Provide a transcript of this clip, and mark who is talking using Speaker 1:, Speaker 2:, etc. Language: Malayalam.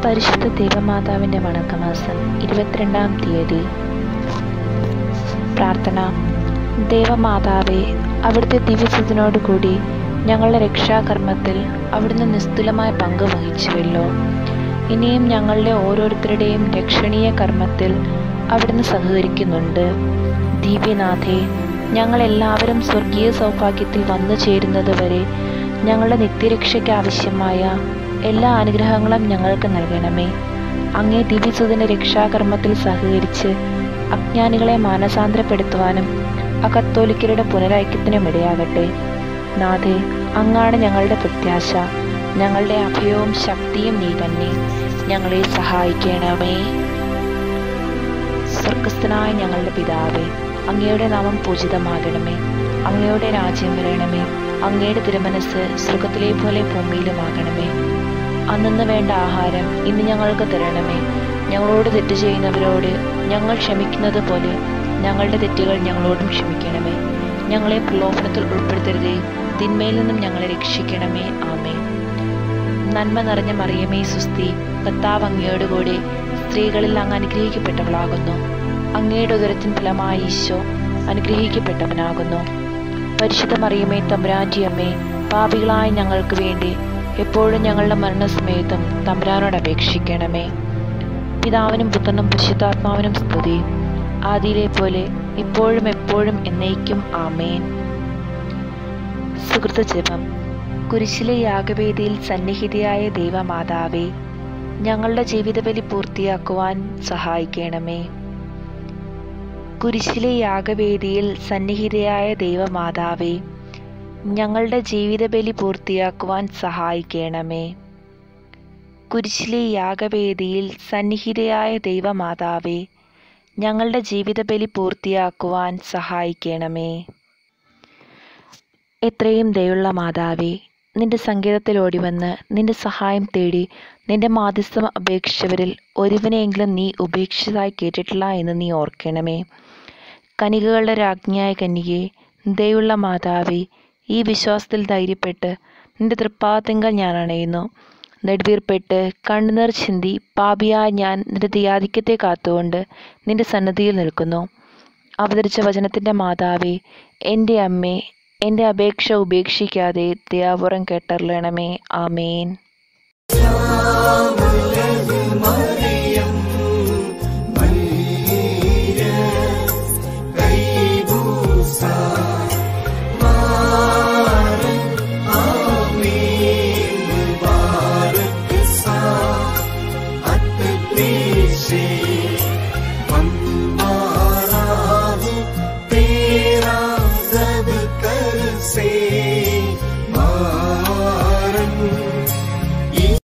Speaker 1: പരിശുദ്ധ ദേവമാതാവിൻ്റെ വണക്കമാസം ഇരുപത്തിരണ്ടാം തീയതി പ്രാർത്ഥന ദേവമാതാവെ അവിടുത്തെ ദിവ്യസത്തിനോടുകൂടി ഞങ്ങളുടെ രക്ഷാകർമ്മത്തിൽ അവിടുന്ന് നിസ്തുലമായ പങ്ക് വഹിച്ചുവല്ലോ ഇനിയും ഞങ്ങളുടെ ഓരോരുത്തരുടെയും രക്ഷണീയ കർമ്മത്തിൽ അവിടുന്ന് സഹകരിക്കുന്നുണ്ട് ദിവ്യനാഥേ ഞങ്ങളെല്ലാവരും സ്വർഗീയ സൗഭാഗ്യത്തിൽ വന്നു ചേരുന്നത് വരെ ഞങ്ങളുടെ നിത്യരക്ഷയ്ക്ക് ആവശ്യമായ എല്ലാ അനുഗ്രഹങ്ങളും ഞങ്ങൾക്ക് നൽകണമേ അങ്ങേ ദിവ്യസുതന്റെ രക്ഷാകർമ്മത്തിൽ സഹകരിച്ച് അജ്ഞാനികളെ മാനസാന്തരപ്പെടുത്തുവാനും അകത്തോലിക്കരുടെ പുനരൈക്യത്തിനും ഇടയാകട്ടെ നാഥേ അങ്ങാണ് ഞങ്ങളുടെ പ്രത്യാശ ഞങ്ങളുടെ അഭയവും ശക്തിയും നീ തന്നെ ഞങ്ങളെ സഹായിക്കണമേ സ്വർഗസ്ഥനായ ഞങ്ങളുടെ പിതാവേ അങ്ങയുടെ നാമം പൂജിതമാകണമേ അങ്ങയുടെ രാജ്യം വരണമേ അങ്ങയുടെ തിരുമനസ് സ്വർഗത്തിലെ പോലെ ഭൂമിയിലുമാകണമേ അന്നു വേണ്ട ആഹാരം ഇന്ന് ഞങ്ങൾക്ക് തരണമേ ഞങ്ങളോട് തെറ്റ് ചെയ്യുന്നവരോട് ഞങ്ങൾ ക്ഷമിക്കുന്നത് പോലെ ഞങ്ങളുടെ തെറ്റുകൾ ഞങ്ങളോടും ക്ഷമിക്കണമേ ഞങ്ങളെ പ്രലോഭനത്തിൽ ഉൾപ്പെടുത്തരുതേ തിന്മയിൽ നിന്നും ഞങ്ങളെ രക്ഷിക്കണമേ ആമേ നന്മ നിറഞ്ഞ മറിയമേ സുസ്തി കർത്താവ് അങ്ങയോട് കൂടെ സ്ത്രീകളിൽ അങ്ങ് അനുഗ്രഹിക്കപ്പെട്ടവളാകുന്നു അങ്ങയുടെ ഉദരത്തിൻ ഫലമായി ഈശോ അനുഗ്രഹിക്കപ്പെട്ടവനാകുന്നു പരിശുദ്ധ മറിയമേ തമ്പുരാൻ്റെ അമ്മേ പാപികളായ ഞങ്ങൾക്ക് വേണ്ടി എപ്പോഴും ഞങ്ങളുടെ മരണസമയത്തും തമ്പുരാനോട് അപേക്ഷിക്കണമേ പിതാവിനും പുത്രനും പരിശുദ്ധാത്മാവിനും സ്തുതി ആദിയിലെ പോലെ ഇപ്പോഴും എപ്പോഴും എന്നേക്കും ആമേൻ സുഹൃത്ത് ജപം കുരിശിലെ യാഗവേദിയിൽ സന്നിഹിതയായ ദൈവമാതാവേ ഞങ്ങളുടെ ജീവിതബലി പൂർത്തിയാക്കുവാൻ സഹായിക്കണമേ കുരിശിലെ യാഗവേദിയിൽ സന്നിഹിതയായ ദൈവമാതാവേ ഞങ്ങളുടെ ജീവിതബലി പൂർത്തിയാക്കുവാൻ സഹായിക്കണമേ കുരിശിലെ യാഗവേദിയിൽ സന്നിഹിതയായ ദൈവമാതാവേ ഞങ്ങളുടെ ജീവിതബലി പൂർത്തിയാക്കുവാൻ സഹായിക്കണമേ എത്രയും ദയുള്ള മാതാവേ നിന്റെ സങ്കേതത്തിൽ ഓടിവന്ന് നിന്റെ സഹായം തേടി നിന്റെ മാധ്യസ്ഥം അപേക്ഷിച്ചവരിൽ ഒരുവനെയെങ്കിലും നീ ഉപേക്ഷിച്ചതായി കേട്ടിട്ടില്ല എന്ന് നീ ഓർക്കണമേ കനികകളുടെ രാജ്ഞിയായ കന്യകെ ദയുള്ള മാതാവേ ഈ വിശ്വാസത്തിൽ ധൈര്യപ്പെട്ട് നിന്റെ തൃപ്പാത്തിങ്കൽ ഞാൻ അണയുന്നു നെടുവീർപ്പെട്ട് കണ്ണുനീർ ചിന്തി പാപിയായ ഞാൻ നിന്റെ ദയാധിക്യത്തെ കാത്തുകൊണ്ട് നിന്റെ സന്നദ്ധിയിൽ നിൽക്കുന്നു അവതരിച്ച വചനത്തിൻ്റെ മാതാവേ എൻ്റെ അമ്മേ എൻ്റെ അപേക്ഷ ഉപേക്ഷിക്കാതെ ദയാപുറം കേട്ടറിയണമേ ആമേൻ
Speaker 2: तेरा सब कर से